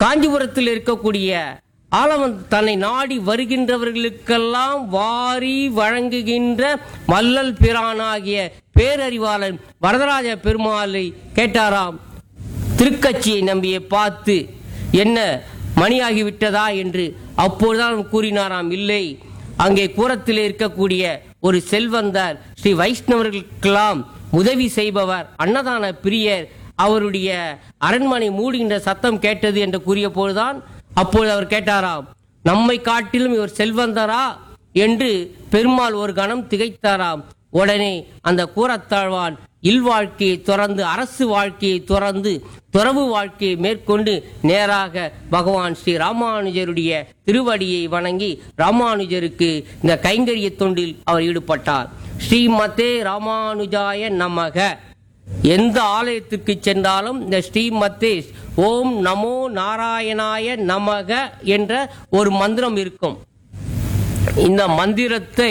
காஞ்சிபுரத்தில் இருக்கக்கூடிய ஆலவன் தன்னை நாடி வருகின்றவர்களுக்கெல்லாம் வாரி வழங்குகின்ற மல்லல் பிரானாகிய பேரறிவாளன் வரதராஜ பெருமாளை கேட்டாராம் திருக்கட்சியை நம்பியை பார்த்து என்ன மணியாகிவிட்டதா என்று அப்பொழுதுதான் கூறினாராம் இல்லை அங்கே கூரத்தில் இருக்கக்கூடிய ஒரு செல்வந்தர் ஸ்ரீ வைஷ்ணவர்களுக்கெல்லாம் உதவி செய்பவர் அன்னதான பிரியர் அவருடைய அரண்மனை மூடுகின்ற சத்தம் கேட்டது என்று கூறிய போதுதான் அப்பொழுது அவர் கேட்டாராம் நம்மை காட்டிலும் இவர் செல்வந்தரா என்று பெருமாள் ஒரு கணம் திகைத்தாராம் உடனே அந்த கூரத்தாழ்வான் இல்வாழ்க்கையை துறந்து அரசு வாழ்க்கையை துறந்து துறவு வாழ்க்கையை மேற்கொண்டு நேராக பகவான் ஸ்ரீ ராமானுஜருடைய திருவடியை வணங்கி ராமானுஜருக்கு இந்த கைங்கரிய தொண்டில் அவர் ஈடுபட்டார் ஸ்ரீமதே ராமானுஜாய நமக எந்த ஆலயத்திற்கு சென்றாலும் இந்த ஸ்ரீமத்தே ஓம் நமோ நாராயணாய நமக என்ற ஒரு மந்திரம் இருக்கும் இந்த மந்திரத்தை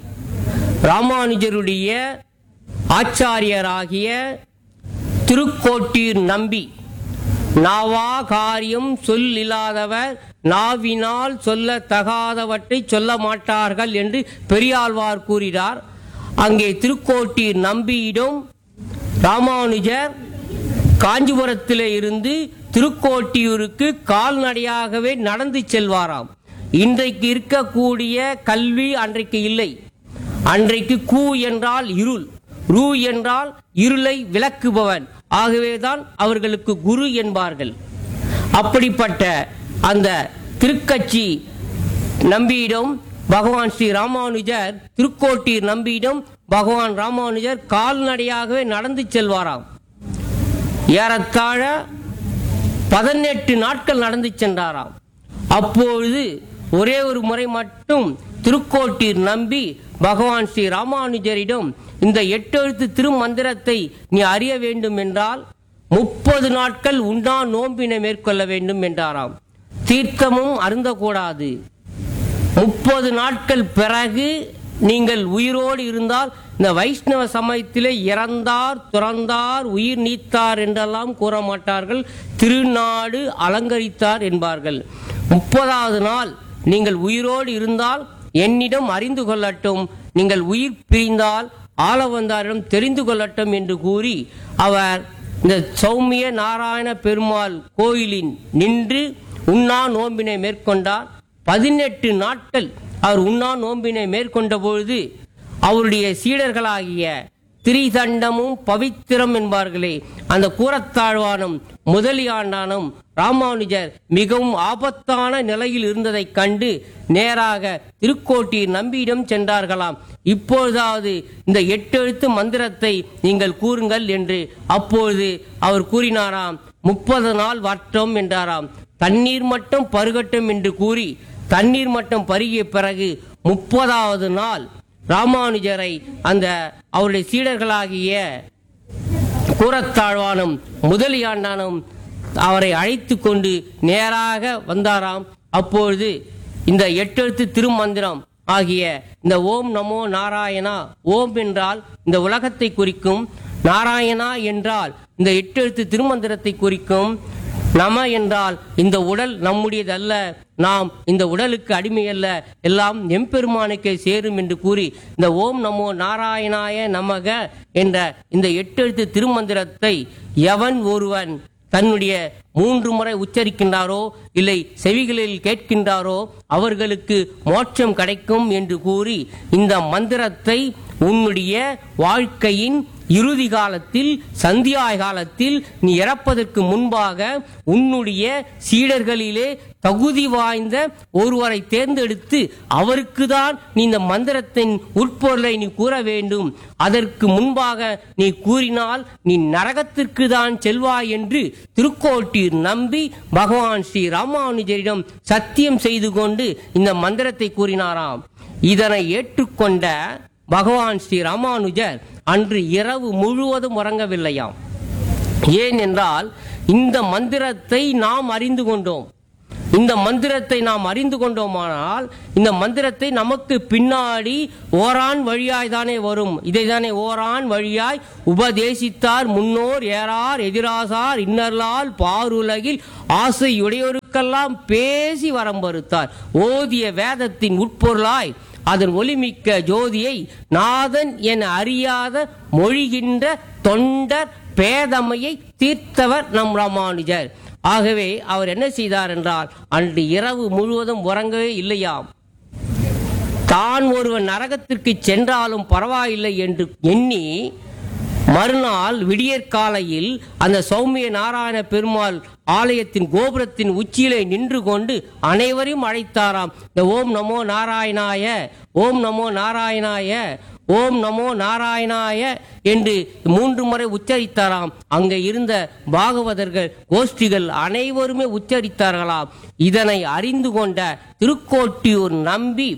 ராமானுஜருடைய ஆச்சாரியராகிய திருக்கோட்டீர் நம்பி நாவா காரியம் சொல் இல்லாதவர் நாவினால் சொல்ல தகாதவற்றை சொல்ல மாட்டார்கள் என்று பெரியாழ்வார் கூறினார் அங்கே திருக்கோட்டீர் நம்பியிடம் ராமானுஜர் காஞ்சிபுரத்திலே இருந்து திருக்கோட்டியூருக்கு கால்நடையாகவே நடந்து செல்வாராம் இன்றைக்கு இருக்கக்கூடிய கல்வி அன்றைக்கு இல்லை அன்றைக்கு கூ என்றால் இருள் ரூ என்றால் இருளை விளக்குபவன் ஆகவேதான் அவர்களுக்கு குரு என்பார்கள் அப்படிப்பட்ட அந்த திருக்கட்சி நம்பியிடம் பகவான் ஸ்ரீ ராமானுஜர் திருக்கோட்டீர் நம்பியிடம் பகவான் ராமானுஜர் கால்நடையாகவே நடந்து செல்வாராம் ஏறத்தாழ பதினெட்டு நாட்கள் நடந்து சென்றாராம் அப்பொழுது ஒரே ஒரு முறை மட்டும் திருக்கோட்டீர் நம்பி பகவான் ஸ்ரீ ராமானுஜரிடம் இந்த எட்டெழுத்து திருமந்திரத்தை நீ அறிய வேண்டும் என்றால் முப்பது நாட்கள் உண்ணா நோம்பினை மேற்கொள்ள வேண்டும் என்றாராம் தீர்த்தமும் அருந்தக்கூடாது முப்பது நாட்கள் பிறகு நீங்கள் உயிரோடு இருந்தால் இந்த வைஷ்ணவ சமயத்திலே இறந்தார் துறந்தார் உயிர் நீத்தார் என்றெல்லாம் கூற மாட்டார்கள் திருநாடு அலங்கரித்தார் என்பார்கள் முப்பதாவது நாள் நீங்கள் உயிரோடு இருந்தால் என்னிடம் அறிந்து கொள்ளட்டும் நீங்கள் உயிர் பிரிந்தால் ஆளவந்தாரிடம் தெரிந்து கொள்ளட்டும் என்று கூறி அவர் இந்த சௌமிய நாராயண பெருமாள் கோயிலின் நின்று உண்ணா நோம்பினை மேற்கொண்டார் பதினெட்டு நாட்கள் அவர் உண்ணா நோம்பினை மேற்கொண்ட பொழுது அவருடைய சீடர்களாகிய திரிதண்டமும் பவித்திரம் என்பார்களே அந்த கூரத்தாழ்வானும் முதலியாண்டானும் ராமானுஜர் மிகவும் ஆபத்தான நிலையில் இருந்ததைக் கண்டு நேராக திருக்கோட்டிர் நம்பியிடம் சென்றார்களாம் இப்பொழுதாவது இந்த எட்டெழுத்து மந்திரத்தை நீங்கள் கூறுங்கள் என்று அப்பொழுது அவர் கூறினாராம் முப்பது நாள் வட்டம் என்றாராம் தண்ணீர் மட்டும் பருகட்டும் என்று கூறி தண்ணீர் மட்டும் பருகிய பிறகு முப்பதாவது நாள் ராமானுஜரை அந்த அவருடைய சீடர்களாகிய கூரத்தாழ்வானும் முதலியாண்டானும் அவரை அழைத்து கொண்டு நேராக வந்தாராம் அப்பொழுது இந்த எட்டெழுத்து திருமந்திரம் ஆகிய இந்த ஓம் நமோ நாராயணா ஓம் என்றால் இந்த உலகத்தை குறிக்கும் நாராயணா என்றால் இந்த எட்டெழுத்து திருமந்திரத்தை குறிக்கும் நம என்றால் இந்த உடல் நம்முடையதல்ல நாம் இந்த உடலுக்கு அடிமையல்ல எல்லாம் எம்பெருமானுக்கே சேரும் என்று கூறி இந்த ஓம் நமோ நாராயணாய நமக என்ற இந்த எட்டெழுத்து திருமந்திரத்தை எவன் ஒருவன் தன்னுடைய மூன்று முறை உச்சரிக்கின்றாரோ இல்லை செவிகளில் கேட்கின்றாரோ அவர்களுக்கு மோட்சம் கிடைக்கும் என்று கூறி இந்த மந்திரத்தை உன்னுடைய வாழ்க்கையின் இறுதி காலத்தில் சந்தியாய் காலத்தில் நீ இறப்பதற்கு முன்பாக உன்னுடைய சீடர்களிலே தகுதி வாய்ந்த ஒருவரை தேர்ந்தெடுத்து அவருக்கு தான் நீ இந்த மந்திரத்தின் உட்பொருளை நீ கூற வேண்டும் அதற்கு முன்பாக நீ கூறினால் நீ நரகத்திற்கு தான் செல்வாய் என்று திருக்கோட்டீர் நம்பி பகவான் ஸ்ரீ ராமானுஜரிடம் சத்தியம் செய்து கொண்டு இந்த மந்திரத்தை கூறினாராம் இதனை ஏற்றுக்கொண்ட பகவான் ஸ்ரீ ராமானுஜர் அன்று இரவு முழுவதும் உறங்கவில்லையாம் ஏன் என்றால் இந்த மந்திரத்தை நாம் அறிந்து கொண்டோம் இந்த மந்திரத்தை நாம் அறிந்து கொண்டோமானால் இந்த மந்திரத்தை நமக்கு பின்னாடி ஓரான் வழியாய் தானே வரும் இதை தானே ஓரான் வழியாய் உபதேசித்தார் முன்னோர் ஏறார் எதிராசார் இன்னர்லால் பாருலகில் ஆசையுடையோருக்கு சொல்லுக்கெல்லாம் பேசி வரம் பருத்தார் ஓதிய வேதத்தின் உட்பொருளாய் அதன் ஒளிமிக்க ஜோதியை நாதன் என அறியாத மொழிகின்ற தொண்டர் பேதமையை தீர்த்தவர் நம் ராமானுஜர் ஆகவே அவர் என்ன செய்தார் என்றால் அன்று இரவு முழுவதும் உறங்கவே இல்லையாம் தான் ஒருவன் நரகத்திற்கு சென்றாலும் பரவாயில்லை என்று எண்ணி மறுநாள் விடியற்காலையில் அந்த சௌமிய நாராயண பெருமாள் ஆலயத்தின் கோபுரத்தின் உச்சியிலே நின்று கொண்டு அனைவரையும் அழைத்தாராம் இந்த ஓம் நமோ நாராயணாய ஓம் நமோ நாராயணாய ஓம் நமோ நாராயணாய என்று மூன்று முறை உச்சரித்தாராம் அங்கே இருந்த பாகவதர்கள் கோஷ்டிகள் அனைவருமே உச்சரித்தார்களாம் இதனை அறிந்து கொண்ட திருக்கோட்டியூர் நம்பி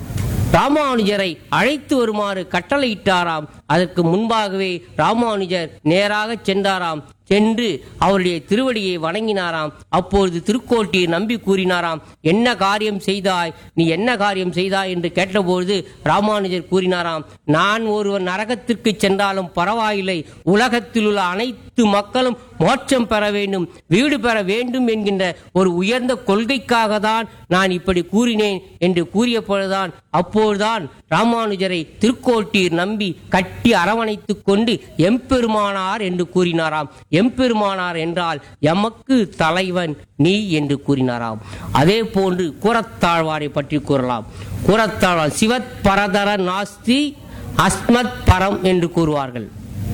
ராமானுஜரை அழைத்து வருமாறு கட்டளையிட்டாராம் அதற்கு முன்பாகவே ராமானுஜர் நேராக சென்றாராம் சென்று அவருடைய திருவடியை வணங்கினாராம் அப்பொழுது திருக்கோட்டியை நம்பி கூறினாராம் என்ன காரியம் செய்தாய் நீ என்ன காரியம் செய்தாய் என்று கேட்டபொழுது ராமானுஜர் கூறினாராம் நான் ஒருவன் நரகத்திற்கு சென்றாலும் பரவாயில்லை உலகத்தில் உள்ள அனைத்து மக்களும் மோட்சம் பெற வேண்டும் வீடு பெற வேண்டும் என்கின்ற ஒரு உயர்ந்த கொள்கைக்காக தான் நான் இப்படி கூறினேன் என்று கூறிய பொழுதுதான் அப்போதுதான் ராமானுஜரை திருக்கோட்டீர் நம்பி கட்டி அரவணைத்துக் கொண்டு எம்பெருமானார் என்று கூறினாராம் எம்பெருமானார் என்றால் எமக்கு தலைவன் நீ என்று கூறினாராம் அதே போன்று கூறத்தாழ்வாரை பற்றி கூறலாம் கூறத்தாழ்வார் சிவத் பரதர நாஸ்தி அஸ்மத் பரம் என்று கூறுவார்கள்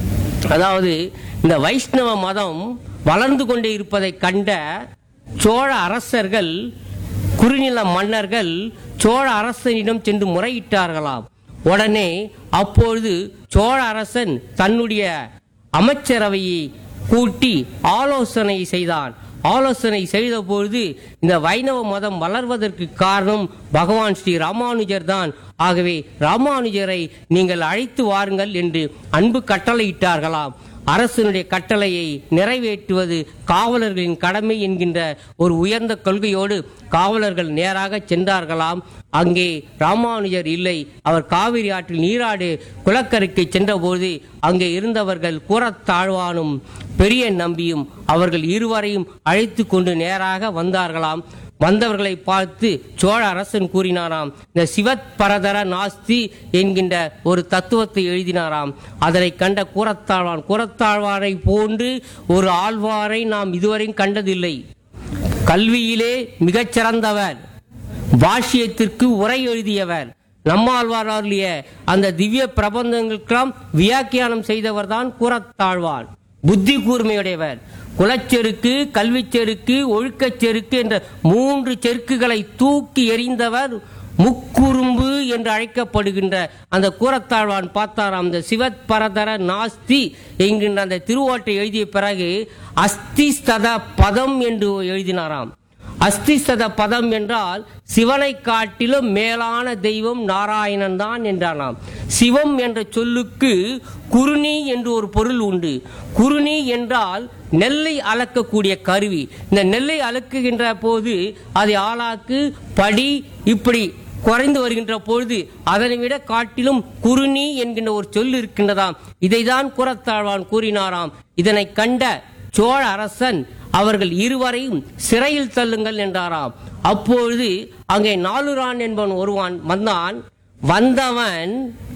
அதாவது இந்த வைஷ்ணவ மதம் வளர்ந்து கொண்டே இருப்பதை கண்ட சோழ அரசர்கள் குறுநில மன்னர்கள் சோழ அரசனிடம் சென்று முறையிட்டார்களாம் உடனே அப்பொழுது சோழ அரசன் தன்னுடைய அமைச்சரவையை கூட்டி ஆலோசனை செய்தான் ஆலோசனை செய்த பொழுது இந்த வைணவ மதம் வளர்வதற்கு காரணம் பகவான் ஸ்ரீ ராமானுஜர் தான் ஆகவே ராமானுஜரை நீங்கள் அழைத்து வாருங்கள் என்று அன்பு கட்டளையிட்டார்களாம் அரசனுடைய கட்டளையை நிறைவேற்றுவது காவலர்களின் கடமை என்கின்ற ஒரு உயர்ந்த கொள்கையோடு காவலர்கள் நேராக சென்றார்களாம் அங்கே ராமானுஜர் இல்லை அவர் காவிரி ஆற்றில் நீராடு குளக்கரைக்கு சென்றபோது அங்கே இருந்தவர்கள் கூறத்தாழ்வானும் பெரிய நம்பியும் அவர்கள் இருவரையும் அழைத்து கொண்டு நேராக வந்தார்களாம் வந்தவர்களை பார்த்து சோழ அரசன் கூறினாராம் இந்த சிவத் பரதர நாஸ்தி என்கின்ற ஒரு தத்துவத்தை எழுதினாராம் அதனை கண்ட கூறத்தாழ்வான் கூறத்தாழ்வாரை போன்று ஒரு ஆழ்வாரை நாம் இதுவரையும் கண்டதில்லை கல்வியிலே மிகச்சிறந்தவர் பாஷ்யத்திற்கு உரை எழுதியவர் நம்மாழ்வார் அருளிய அந்த திவ்ய பிரபந்தங்களுக்கெல்லாம் வியாக்கியானம் செய்தவர் தான் கூறத்தாழ்வான் புத்தி கூர்மையுடையவர் குலச்செருக்கு கல்விச்செருக்கு ஒழுக்கச் செருக்கு என்ற மூன்று செருக்குகளை தூக்கி எறிந்தவர் முக்குறும்பு என்று அழைக்கப்படுகின்ற அந்த கூறத்தாழ்வான் பார்த்தாராம் அந்த சிவத் பரதர நாஸ்தி என்கின்ற அந்த திருவாட்டை எழுதிய பிறகு அஸ்திஸ்தத பதம் என்று எழுதினாராம் அஸ்திசத பதம் என்றால் சிவனை காட்டிலும் மேலான தெய்வம் நாராயணன் தான் என்றானாம் சிவம் என்ற சொல்லுக்கு குருணி என்று ஒரு பொருள் உண்டு குருணி என்றால் நெல்லை அளக்கக்கூடிய கருவி இந்த நெல்லை அளக்குகின்ற போது அதை ஆளாக்கு படி இப்படி குறைந்து வருகின்ற பொழுது அதனை விட காட்டிலும் குருணி என்கின்ற ஒரு சொல் இருக்கின்றதாம் இதைதான் குரத்தாழ்வான் கூறினாராம் இதனை கண்ட சோழ அரசன் அவர்கள் இருவரையும் சிறையில் தள்ளுங்கள் என்றாராம் அப்பொழுது அங்கே நாலுரான் என்பவன் ஒருவன் வந்தான் வந்தவன்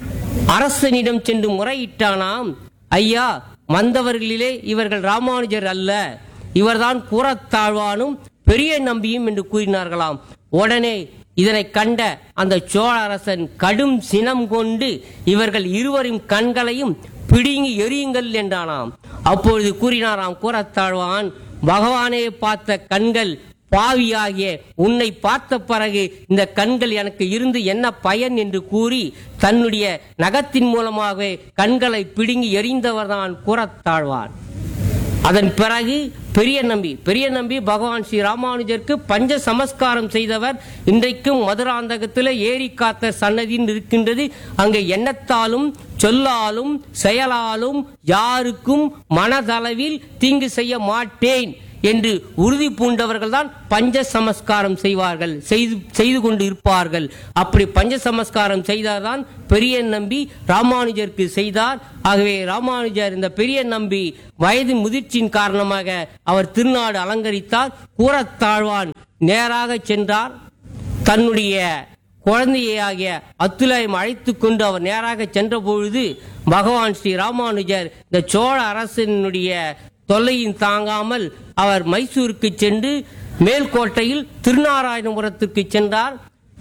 அரசனிடம் சென்று முறையிட்டானாம் ஐயா வந்தவர்களிலே இவர்கள் ராமானுஜர் அல்ல இவர்தான் கூறத்தாழ்வானும் பெரிய நம்பியும் என்று கூறினார்களாம் உடனே இதனை கண்ட அந்த சோழ அரசன் கடும் சினம் கொண்டு இவர்கள் இருவரின் கண்களையும் பிடுங்கி எரியுங்கள் என்றானாம் அப்பொழுது கூறினாராம் கூறத்தாழ்வான் பகவானே பார்த்த கண்கள் பாவியாகிய உன்னை பார்த்த பிறகு இந்த கண்கள் எனக்கு இருந்து என்ன பயன் என்று கூறி தன்னுடைய நகத்தின் மூலமாக கண்களை பிடுங்கி எறிந்தவர்தான் கூறத்தாழ்வான் அதன் பிறகு பெரிய நம்பி பெரிய நம்பி பகவான் ஸ்ரீ ராமானுஜருக்கு பஞ்ச சமஸ்காரம் செய்தவர் இன்றைக்கும் மதுராந்தகத்தில் ஏரி காத்த சன்னதியில் இருக்கின்றது அங்கே எண்ணத்தாலும் சொல்லாலும் செயலாலும் யாருக்கும் மனதளவில் தீங்கு செய்ய மாட்டேன் என்று உறுதி பூண்டவர்கள் தான் பஞ்ச சமஸ்காரம் செய்வார்கள் செய்து செய்து கொண்டு இருப்பார்கள் அப்படி பஞ்ச சமஸ்காரம் செய்தார்தான் பெரிய நம்பி ராமானுஜருக்கு செய்தார் ஆகவே ராமானுஜர் இந்த பெரிய நம்பி வயது முதிர்ச்சியின் காரணமாக அவர் திருநாடு அலங்கரித்தார் கூறத்தாழ்வான் நேராக சென்றார் தன்னுடைய குழந்தையாகிய அத்துலயம் அழைத்து கொண்டு அவர் நேராக சென்ற பொழுது பகவான் ஸ்ரீ ராமானுஜர் இந்த சோழ அரசனுடைய தொல்லையின் தாங்காமல் அவர் மைசூருக்கு சென்று மேல்கோட்டையில் திருநாராயணபுரத்திற்கு சென்றார்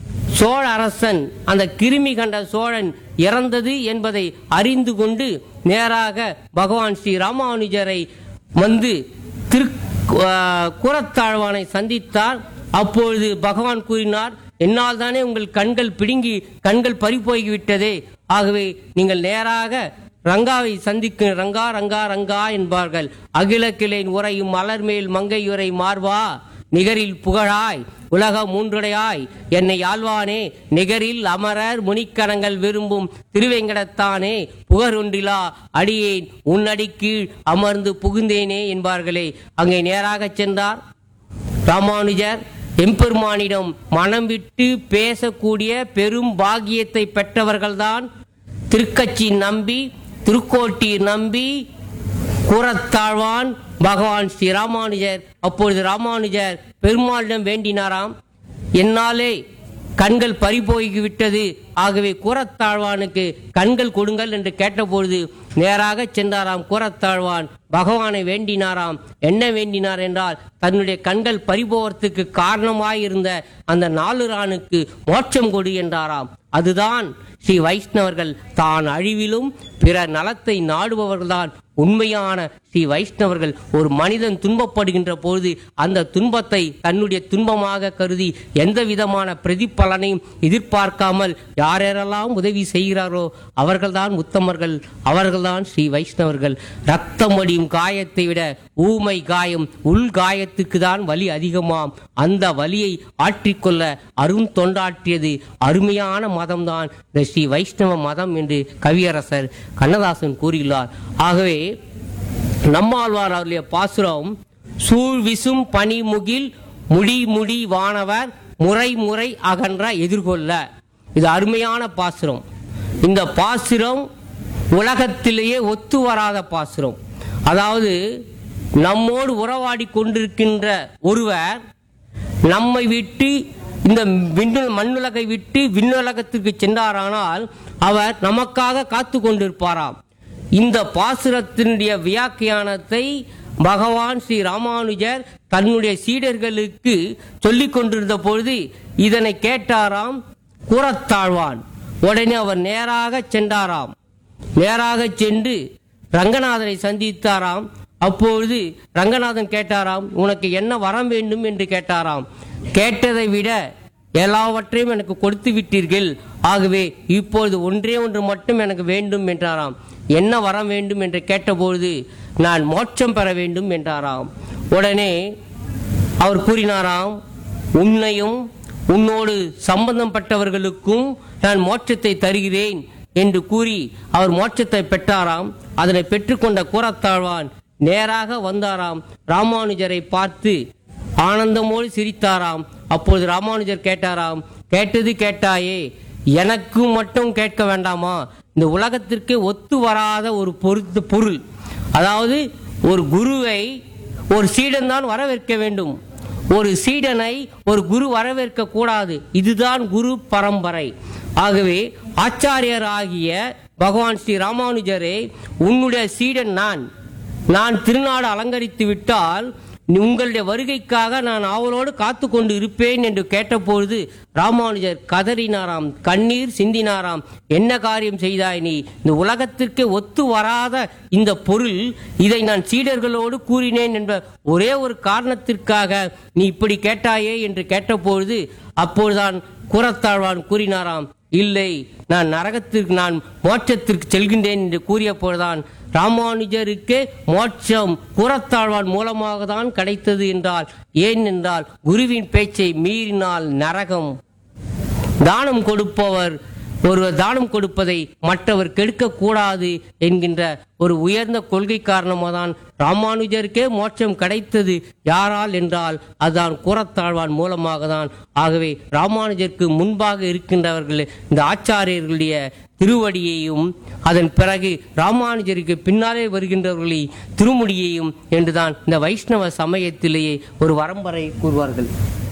சோழ அரசன் அந்த கிருமி கண்ட சோழன் இறந்தது என்பதை அறிந்து கொண்டு நேராக பகவான் ஸ்ரீ ராமானுஜரை வந்து திரு ஆஹ், கூரத்தாழ்வானை சந்தித்தார் அப்பொழுது பகவான் கூறினார் என்னால் தானே உங்கள் கண்கள் பிடுங்கி கண்கள் பறிபோய்விட்டதே ஆகவே நீங்கள் நேராக ரங்காவை சந்திக்க ரங்கா ரங்கா ரங்கா என்பார்கள் அகில கிளைன் உரையும் மலர்மேல் மங்கையுரை மார்வா நிகரில் புகழாய் உலகம் மூன்றுடையாய் என்னை ஆழ்வானே நிகரில் அமரர் முனிக்கணங்கள் விரும்பும் திருவேங்கடத்தானே புகழொன்றிலா அடியேன் உன்னடி கீழ் அமர்ந்து புகுந்தேனே என்பார்களே அங்கே நேராக சென்றார் ராமானுஜர் எம்பெருமானிடம் மனம் விட்டு பேசக்கூடிய பெரும் பாக்கியத்தை பெற்றவர்கள்தான் திருக்கச்சி நம்பி திருக்கோட்டி நம்பி கூறத்தாழ்வான் பகவான் ஸ்ரீ ராமானுஜர் அப்பொழுது ராமானுஜர் பெருமாளிடம் வேண்டினாராம் என்னாலே கண்கள் பறிபோய்விட்டது ஆகவே கூறத்தாழ்வானுக்கு கண்கள் கொடுங்கள் என்று கேட்டபொழுது நேராக சென்றாராம் கூறத்தாழ்வான் பகவானை வேண்டினாராம் என்ன வேண்டினார் என்றால் தன்னுடைய கண்கள் பறிபோவதற்கு காரணமாயிருந்த அந்த நாலுரானுக்கு மோட்சம் கொடு என்றாராம் அதுதான் ஸ்ரீ வைஷ்ணவர்கள் தான் அழிவிலும் பிற நலத்தை நாடுபவர்கள்தான் உண்மையான ஸ்ரீ வைஷ்ணவர்கள் ஒரு மனிதன் துன்பப்படுகின்ற பொழுது அந்த துன்பத்தை தன்னுடைய துன்பமாக கருதி எந்த விதமான பிரதிபலனையும் எதிர்பார்க்காமல் யாரெல்லாம் உதவி செய்கிறாரோ அவர்கள்தான் உத்தமர்கள் அவர்கள்தான் ஸ்ரீ வைஷ்ணவர்கள் ரத்தம் வடியும் காயத்தை விட ஊமை காயம் உள் காயத்துக்கு தான் வலி அதிகமாம் அந்த வலியை ஆற்றிக்கொள்ள அரும் தொண்டாற்றியது அருமையான மதம்தான் இந்த ஸ்ரீ வைஷ்ணவ மதம் என்று கவியரசர் கண்ணதாசன் கூறியுள்ளார் ஆகவே நம்மாழ்வார் அவருடைய பாசுரம் சூழ் விசும் பனிமுகில் முடி முடி வானவர் முறை முறை அகன்ற எதிர்கொள்ள இது அருமையான பாசுரம் இந்த பாசுரம் உலகத்திலேயே ஒத்து வராத பாசுரம் அதாவது நம்மோடு உறவாடி கொண்டிருக்கின்ற ஒருவர் நம்மை விட்டு இந்த விண்ணு மண்ணுலகை விட்டு விண்ணுலகத்திற்கு சென்றாரானால் அவர் நமக்காக காத்து கொண்டிருப்பாராம் இந்த பாசுரத்தினுடைய வியாக்கியானத்தை பகவான் ஸ்ரீ ராமானுஜர் தன்னுடைய சீடர்களுக்கு சொல்லிக் கொண்டிருந்த பொழுது இதனை கேட்டாராம் கூறத்தாழ்வான் உடனே அவர் நேராக சென்றாராம் நேராக சென்று ரங்கநாதனை சந்தித்தாராம் அப்பொழுது ரங்கநாதன் கேட்டாராம் உனக்கு என்ன வரம் வேண்டும் என்று கேட்டாராம் கேட்டதை விட எல்லாவற்றையும் எனக்கு கொடுத்து விட்டீர்கள் ஆகவே இப்பொழுது ஒன்றே ஒன்று மட்டும் எனக்கு வேண்டும் என்றாராம் என்ன வரம் வேண்டும் என்று கேட்டபொழுது நான் மோட்சம் பெற வேண்டும் என்றாராம் உடனே அவர் கூறினாராம் உன்னையும் உன்னோடு சம்பந்தப்பட்டவர்களுக்கும் நான் மோட்சத்தை தருகிறேன் என்று கூறி அவர் மோட்சத்தை பெற்றாராம் அதனை பெற்றுக்கொண்ட கூறத்தாழ்வான் நேராக வந்தாராம் ராமானுஜரை பார்த்து ஆனந்தமோடு சிரித்தாராம் அப்பொழுது ராமானுஜர் கேட்டாராம் கேட்டது கேட்டாயே எனக்கு மட்டும் கேட்க வேண்டாமா இந்த உலகத்திற்கு ஒத்து வராத ஒரு பொருத்து பொருள் அதாவது ஒரு குருவை ஒரு சீடன் தான் வரவேற்க வேண்டும் ஒரு சீடனை ஒரு குரு வரவேற்க கூடாது இதுதான் குரு பரம்பரை ஆகவே ஆச்சாரியர் ஆகிய பகவான் ஸ்ரீ ராமானுஜரே உன்னுடைய சீடன் நான் நான் திருநாடு அலங்கரித்து விட்டால் உங்களுடைய வருகைக்காக நான் ஆவலோடு காத்து கொண்டு இருப்பேன் என்று கேட்டபொழுது ராமானுஜர் கதறினாராம் கண்ணீர் சிந்தினாராம் என்ன காரியம் செய்தாய் நீ இந்த உலகத்திற்கு ஒத்து வராத இந்த பொருள் இதை நான் சீடர்களோடு கூறினேன் என்ற ஒரே ஒரு காரணத்திற்காக நீ இப்படி கேட்டாயே என்று கேட்டபொழுது அப்பொழுதுதான் கூறத்தாழ்வான் கூறினாராம் இல்லை நான் நரகத்திற்கு நான் மோட்சத்திற்கு செல்கின்றேன் என்று கூறிய பொழுதுதான் ராமானுஜருக்கு மோட்சம் கூறத்தாழ்வான் மூலமாக தான் கிடைத்தது என்றால் ஏன் என்றால் குருவின் பேச்சை மீறினால் நரகம் தானம் கொடுப்பவர் ஒருவர் தானம் கொடுப்பதை மற்றவர் கெடுக்கக்கூடாது என்கின்ற ஒரு உயர்ந்த கொள்கை காரணமாக தான் ராமானுஜருக்கே மோட்சம் கிடைத்தது யாரால் என்றால் அதுதான் கூறத்தாழ்வான் மூலமாக தான் ஆகவே ராமானுஜருக்கு முன்பாக இருக்கின்றவர்கள் இந்த ஆச்சாரியர்களுடைய திருவடியையும் அதன் பிறகு ராமானுஜருக்கு பின்னாலே வருகின்றவர்களை திருமுடியையும் என்றுதான் இந்த வைஷ்ணவ சமயத்திலேயே ஒரு வரம்பரை கூறுவார்கள்